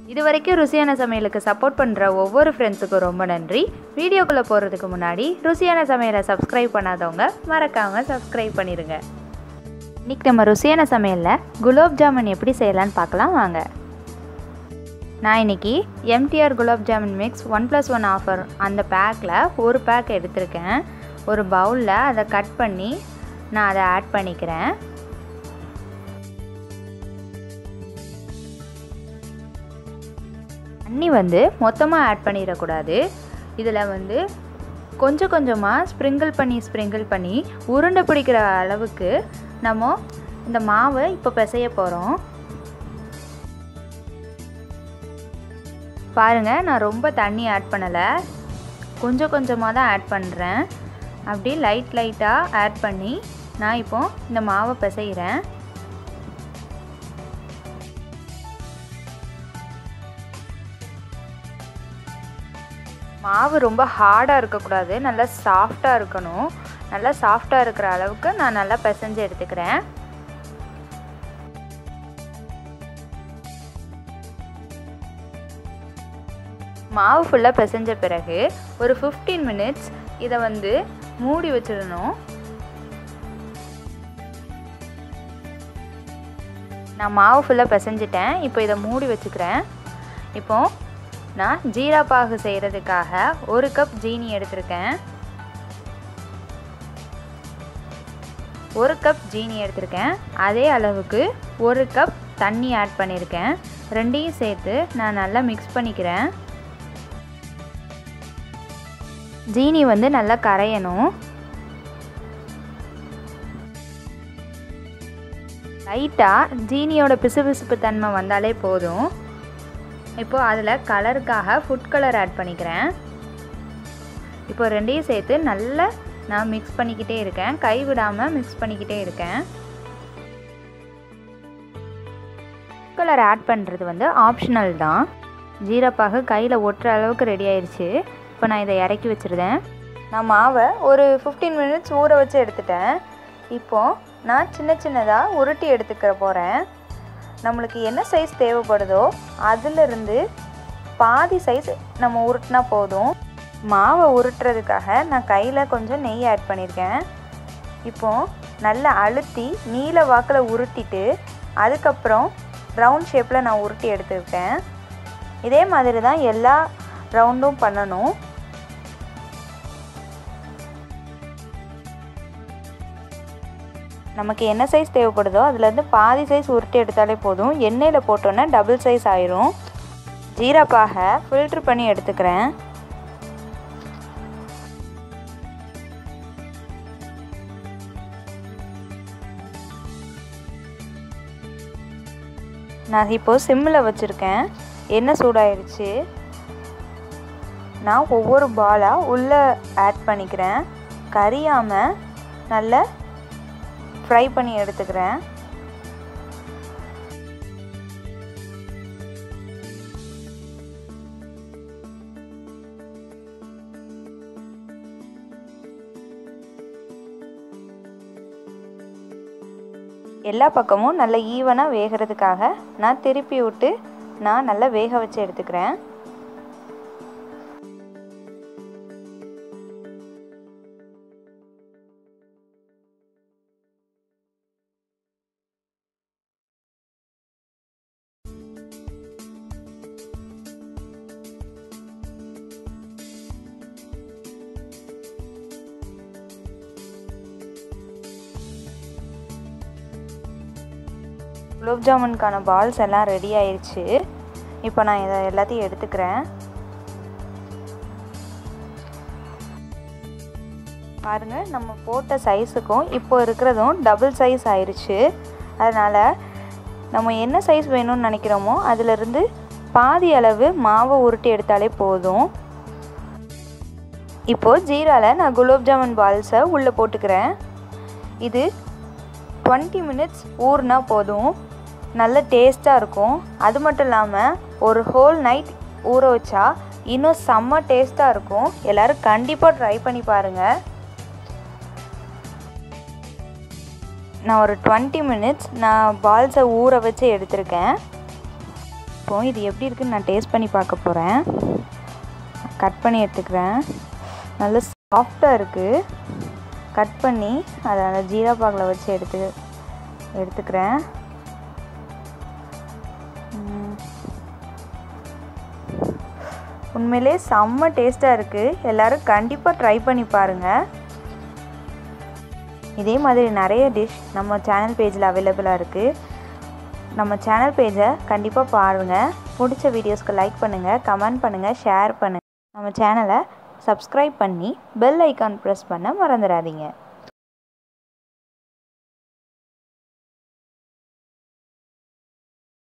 இது வரைக்கும் ருசியான சமையலுக்கு சப்போர்ட் பண்ணுற ஒவ்வொரு ஃப்ரெண்ட்ஸுக்கும் ரொம்ப நன்றி வீடியோக்குள்ளே போகிறதுக்கு முன்னாடி ருசியான சமையலை சப்ஸ்கிரைப் பண்ணாதவங்க மறக்காமல் சப்ஸ்கிரைப் பண்ணிடுங்க இன்றைக்கி நம்ம ருசியான சமையலில் குலோப் ஜாமுன் எப்படி செய்யலான்னு பார்க்கலாம் வாங்க நான் இன்றைக்கி MTR gulab jamun mix one plus one offer அந்த பேக்கில் ஒரு பேக் எடுத்திருக்கேன் ஒரு பவுலில் அதை கட் பண்ணி நான் அதை ஆட் பண்ணிக்கிறேன் தண்ணி வந்து மொத்தமாக ஆட் பண்ணிடக்கூடாது இதில் வந்து கொஞ்சம் கொஞ்சமாக ஸ்ப்ரிங்கிள் பண்ணி ஸ்ப்ரிங்கிள் பண்ணி உருண்டை பிடிக்கிற அளவுக்கு நம்ம இந்த மாவை இப்போ பிசைய போகிறோம் பாருங்கள் நான் ரொம்ப தண்ணி ஆட் பண்ணலை கொஞ்சம் கொஞ்சமாக தான் ஆட் பண்ணுறேன் அப்படி லைட் லைட்டாக ஆட் பண்ணி நான் இப்போ இந்த மாவை பிசைகிறேன் மாவு ரொம்ப ஹார்டாக இருக்கக்கூடாது நல்லா சாஃப்டாக இருக்கணும் நல்லா சாஃப்டாக இருக்கிற அளவுக்கு நான் நல்லா பிசைஞ்சு எடுத்துக்கிறேன் மாவு ஃபுல்லாக பிசைஞ்ச பிறகு ஒரு ஃபிஃப்டீன் மினிட்ஸ் இதை வந்து மூடி வச்சிடணும் நான் மாவு ஃபுல்லாக பிசைஞ்சிட்டேன் இப்போ இதை மூடி வச்சுக்கிறேன் இப்போ நான் ஜீரா பாகு செய்கிறதுக்காக ஒரு கப் ஜீனி எடுத்திருக்கேன் ஒரு கப் ஜீனி எடுத்திருக்கேன் அதே அளவுக்கு ஒரு கப் தண்ணி ஆட் பண்ணியிருக்கேன் ரெண்டையும் சேர்த்து நான் நல்லா மிக்ஸ் பண்ணிக்கிறேன் ஜீனி வந்து நல்லா கரையணும் லைட்டாக ஜீனியோட பிசுபிசுப்பு தன்மை வந்தாலே போதும் இப்போது அதில் கலருக்காக ஃபுட் கலர் ஆட் பண்ணிக்கிறேன் இப்போ ரெண்டையும் சேர்த்து நல்லா நான் மிக்ஸ் பண்ணிக்கிட்டே இருக்கேன் கை விடாமல் மிக்ஸ் பண்ணிக்கிட்டே இருக்கேன் கலர் ஆட் பண்ணுறது வந்து ஆப்ஷனல் தான் ஜீரப்பாகு கையில் ஒட்டுற அளவுக்கு ரெடி ஆயிடுச்சு இப்போ நான் இதை இறக்கி வச்சுருந்தேன் நான் மாவை ஒரு ஃபிஃப்டீன் மினிட்ஸ் ஊற வச்சு எடுத்துட்டேன் இப்போது நான் சின்ன சின்னதாக உருட்டி எடுத்துக்கிற போகிறேன் நம்மளுக்கு என்ன சைஸ் தேவைப்படுதோ அதிலிருந்து பாதி சைஸ் நம்ம உருட்டினா போதும் மாவை உருட்டுறதுக்காக நான் கையில் கொஞ்சம் நெய் ஆட் பண்ணியிருக்கேன் இப்போது நல்லா அழுத்தி நீல வாக்கில் உருட்டிட்டு அதுக்கப்புறம் ரவுண்ட் ஷேப்பில் நான் உருட்டி எடுத்துருக்கேன் இதே மாதிரி தான் எல்லா ரவுண்டும் பண்ணணும் நமக்கு என்ன சைஸ் தேவைப்படுதோ அதுலேருந்து பாதி சைஸ் உருட்டி எடுத்தாலே போதும் எண்ணெயில் போட்டோன்னே டபுள் சைஸ் ஆயிரும் ஜீராப்பாக ஃபில்ட்ரு பண்ணி எடுத்துக்கிறேன் நான் இப்போது சிம்மில் வச்சுருக்கேன் எண்ணெய் சூடாயிருச்சு நான் ஒவ்வொரு பாலாக உள்ளே ஆட் பண்ணிக்கிறேன் கரியாமல் நல்லா ஃப்ரை பண்ணி எடுத்துக்கிறேன் எல்லா பக்கமும் நல்லா ஈவனாக வேகிறதுக்காக நான் திருப்பி விட்டு நான் நல்லா வேக வச்சு எடுத்துக்கிறேன் குலோப் ஜாமுனுக்கான பால்ஸ் எல்லாம் ரெடி ஆயிடுச்சு இப்போ நான் இதை எல்லாத்தையும் எடுத்துக்கிறேன் பாருங்கள் நம்ம போட்ட சைஸுக்கும் இப்போ இருக்கிறதும் டபுள் சைஸ் ஆயிடுச்சு அதனால் நம்ம என்ன சைஸ் வேணும்னு நினைக்கிறோமோ அதிலிருந்து பாதி அளவு மாவை உருட்டி எடுத்தாலே போதும் இப்போது ஜீராவில் நான் குலோப் ஜாமுன் பால்ஸை உள்ளே போட்டுக்கிறேன் இது டுவெண்ட்டி மினிட்ஸ் ஊறினா போதும் நல்ல டேஸ்ட்டாக இருக்கும் அது மட்டும் இல்லாமல் ஒரு ஹோல் நைட் ஊற வச்சா இன்னும் செம்ம டேஸ்ட்டாக இருக்கும் எல்லோரும் கண்டிப்பாக ட்ரை பண்ணி பாருங்கள் நான் ஒரு டுவெண்ட்டி மினிட்ஸ் நான் பால்ஸை ஊற வச்சு எடுத்திருக்கேன் இப்போ இது எப்படி இருக்குன்னு நான் டேஸ்ட் பண்ணி பார்க்க போகிறேன் கட் பண்ணி எடுத்துக்கிறேன் நல்ல சாஃப்டாக இருக்குது கட் பண்ணி அதை அந்த ஜீரா பாகில் வச்சு எடுத்து எடுத்துக்கிறேன் ம். உண்மையிலே செம்ம டேஸ்ட்டாக இருக்குது எல்லோரும் கண்டிப்பாக ட்ரை பண்ணி பாருங்கள் இதே மாதிரி நிறைய டிஷ் நம்ம சேனல் பேஜில் அவைலபிளாக இருக்குது நம்ம சேனல் பேஜை கண்டிப்பாக பாருங்கள் பிடிச்ச வீடியோஸ்க்கு லைக் பண்ணுங்கள் கமெண்ட் பண்ணுங்கள் ஷேர் பண்ணுங்கள் நம்ம சேனலை சப்ஸ்கிரைப் பண்ணி பெல் ஐக்கான் ப்ரெஸ் பண்ண மறந்துடாதீங்க